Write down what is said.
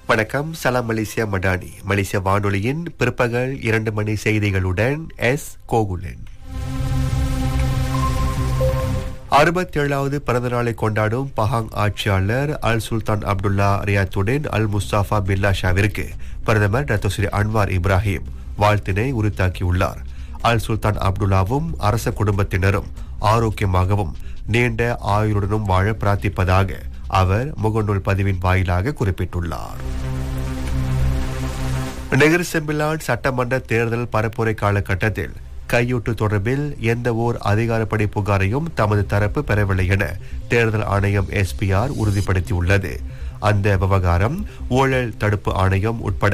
வணக்கம் சலாம் மலேசியா மடானி மலேசிய வானொலியின் பிற்பகல் இரண்டு மணி செய்திகளுடன் எஸ் கோகுலன் அறுபத்தேழாவது பிறந்த நாளை கொண்டாடும் பஹாங் ஆட்சியாளர் அல் சுல்தான் அப்துல்லா ரியாத்துடன் அல் முஸ்தாஃபா பில்லா ஷாவிற்கு பிரதமர் டாக்டர் ஸ்ரீ அன்வார் இப்ராஹிம் வாழ்த்தினை உரித்தாக்கியுள்ளார் அல் சுல்தான் அப்துல்லாவும் அரச குடும்பத்தினரும் ஆரோக்கியமாகவும் நீண்ட ஆயுளுடனும் வாழ பிரார்த்திப்பதாக அவர் முகநூல் பதிவின் வாயிலாக குறிப்பிட்டுள்ளார் நெகிர் செம்பிலான் சட்டமன்ற தேர்தல் பரப்புரை காலகட்டத்தில் கையூட்டு தொடர்பில் எந்த ஓர் அதிகாரப்படி புகாரையும் தமது தரப்பு பெறவில்லை என தேர்தல் ஆணையம் எஸ்பிஆர் உறுதிப்படுத்தியுள்ளது அந்த விவகாரம் ஊழல் தடுப்பு ஆணையம் உட்பட